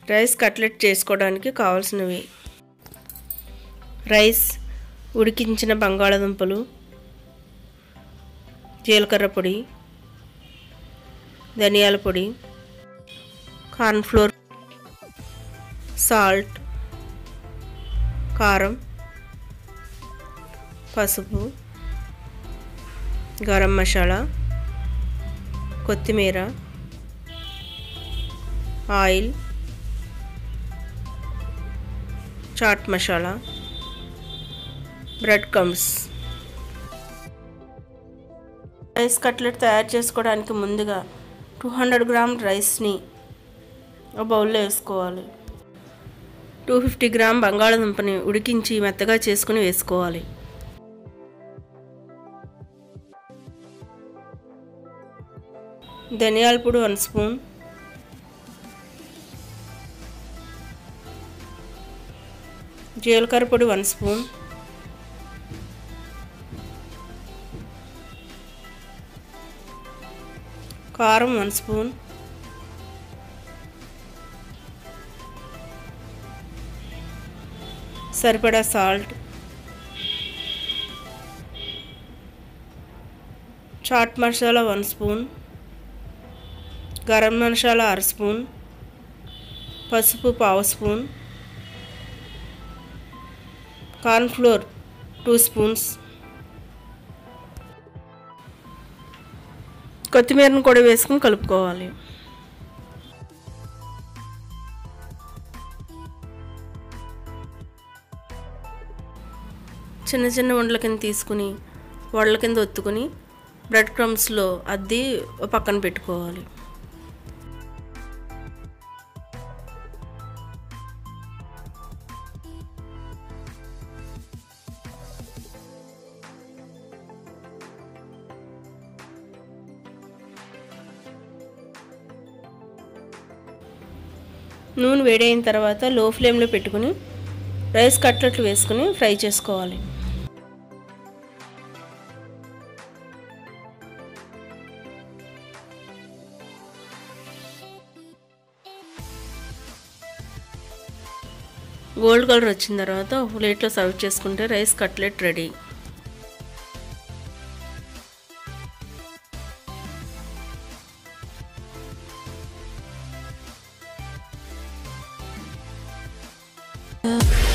Rice cutlet చేసుకోవడానికి కావాల్సినవి rice ఉడికించిన బంగాళాదుంపలు జీలకర్ర పొడి ధనియాల పొడి కార్న్ఫ్లోర్ సాల్ట్ కారం పసుపు గరం మసాలా కొత్తిమీర oil chaat masala bread crumbs rice cutlet తయారు చేసుకోవడానికి ముందుగా టూ హండ్రెడ్ గ్రామ్ రైస్ని ఒక బౌల్లో వేసుకోవాలి టూ ఫిఫ్టీ గ్రామ్ బంగాళాదుంపని ఉడికించి మెత్తగా చేసుకుని వేసుకోవాలి ధనియాల పొడి వన్ స్పూన్ జీలకర్ర పొడి వన్ స్పూన్ కారం వన్ స్పూన్ సరిపడా salt chaat masala one spoon garam masala అర స్పూన్ పసుపు పావు స్పూన్ కార్న్ఫ్లోర్ టూ స్పూన్స్ కొత్తిమీరను కూడా వేసుకుని కలుపుకోవాలి చిన్న చిన్న ఉండల కింద తీసుకుని వడల కింద ఒత్తుకుని బ్రెడ్ క్రమ్స్లో అద్ది ఓ పక్కన పెట్టుకోవాలి నూనె వేడైన తర్వాత లో ఫ్లేమ్లో పెట్టుకుని రైస్ కట్లెట్లు వేసుకుని ఫ్రై చేసుకోవాలి గోల్డ్ కలర్ వచ్చిన తర్వాత ఒక ప్లేట్లో సర్వ్ చేసుకుంటే రైస్ కట్లెట్ రెడీ Yeah.